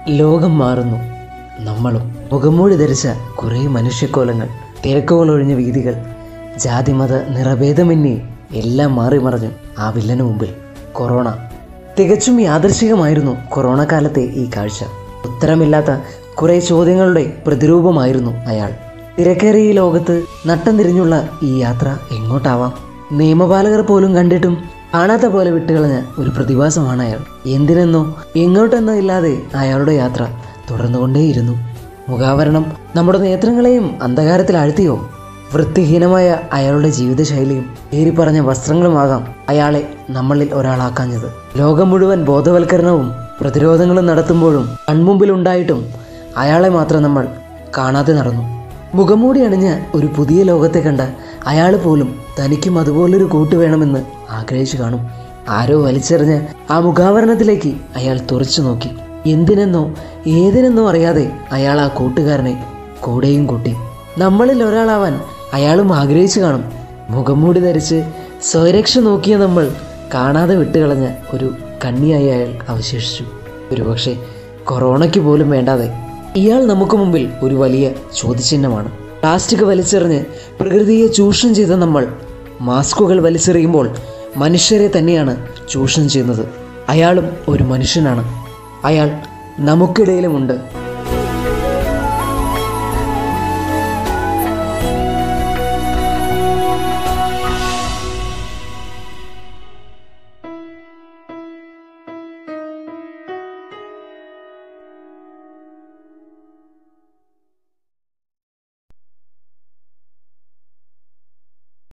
ലോകം മാറുന്നു നമ്മളും മുഖംമൂടി ധരിച്ച കുറേ മനുഷ്യക്കോലങ്ങൾ തിരക്കുകൾ ഒഴിഞ്ഞ വീതികൾ ജാതിമത നിറഭേദമന്യേ എല്ലാം മാറി മറിഞ്ഞു ആ വില്ലന് മുമ്പിൽ കൊറോണ തികച്ചും യാദൃശികമായിരുന്നു കൊറോണ കാലത്തെ ഈ കാഴ്ച ഉത്തരമില്ലാത്ത കുറേ ചോദ്യങ്ങളുടെ പ്രതിരൂപമായിരുന്നു അയാൾ തിരക്കേറിയ ഈ ലോകത്ത് നട്ടം തിരിഞ്ഞുള്ള ഈ യാത്ര എങ്ങോട്ടാവാം നിയമപാലകർ പോലും കണ്ടിട്ടും കാണാത്ത പോലെ വിട്ടുകളഞ്ഞ ഒരു പ്രതിഭാസമാണ് അയാൾ എന്തിനെന്നോ എങ്ങോട്ടെന്നോ ഇല്ലാതെ അയാളുടെ യാത്ര തുടർന്നുകൊണ്ടേയിരുന്നു മുഖാവരണം നമ്മുടെ നേത്രങ്ങളെയും അന്ധകാരത്തിൽ ആഴ്ത്തിയോ വൃത്തിഹീനമായ അയാളുടെ ജീവിതശൈലിയും ഏറിപ്പറഞ്ഞ വസ്ത്രങ്ങളുമാകാം അയാളെ നമ്മളിൽ ഒരാളാക്കാഞ്ഞത് ലോകം മുഴുവൻ ബോധവൽക്കരണവും പ്രതിരോധങ്ങളും നടത്തുമ്പോഴും കൺമുമ്പിലുണ്ടായിട്ടും അയാളെ മാത്രം നമ്മൾ കാണാതെ നടന്നു മുഖംമൂടി അണിഞ്ഞ ഒരു പുതിയ ലോകത്തെ കണ്ട അയാൾ പോലും തനിക്കും അതുപോലൊരു കൂട്ട് വേണമെന്ന് ആഗ്രഹിച്ചു കാണും ആരോ വലിച്ചെറിഞ്ഞ് ആ മുഖാവരണത്തിലേക്ക് അയാൾ തുറച്ചു നോക്കി എന്തിനെന്നോ ഏതിനെന്നോ അറിയാതെ അയാൾ ആ കൂട്ടുകാരനെ കൂടെയും കൂട്ടി നമ്മളിൽ ഒരാളാവാൻ അയാളും ആഗ്രഹിച്ചു കാണും മുഖംമൂടി ധരിച്ച് സ്വരക്ഷ നോക്കിയ നമ്മൾ കാണാതെ വിട്ടുകളഞ്ഞ ഒരു കണ്ണിയായി അയാൾ അവശേഷിച്ചു ഒരുപക്ഷെ കൊറോണയ്ക്ക് പോലും വേണ്ടാതെ ഇയാൾ നമുക്ക് മുമ്പിൽ ഒരു വലിയ ചോദ്യചിഹ്നമാണ് പ്ലാസ്റ്റിക് വലിച്ചെറിഞ്ഞ് പ്രകൃതിയെ ചൂഷണം ചെയ്ത നമ്മൾ മാസ്കുകൾ വലിച്ചെറിയുമ്പോൾ മനുഷ്യരെ തന്നെയാണ് ചൂഷണം ചെയ്യുന്നത് അയാളും ഒരു മനുഷ്യനാണ് അയാൾ നമുക്കിടയിലുമുണ്ട്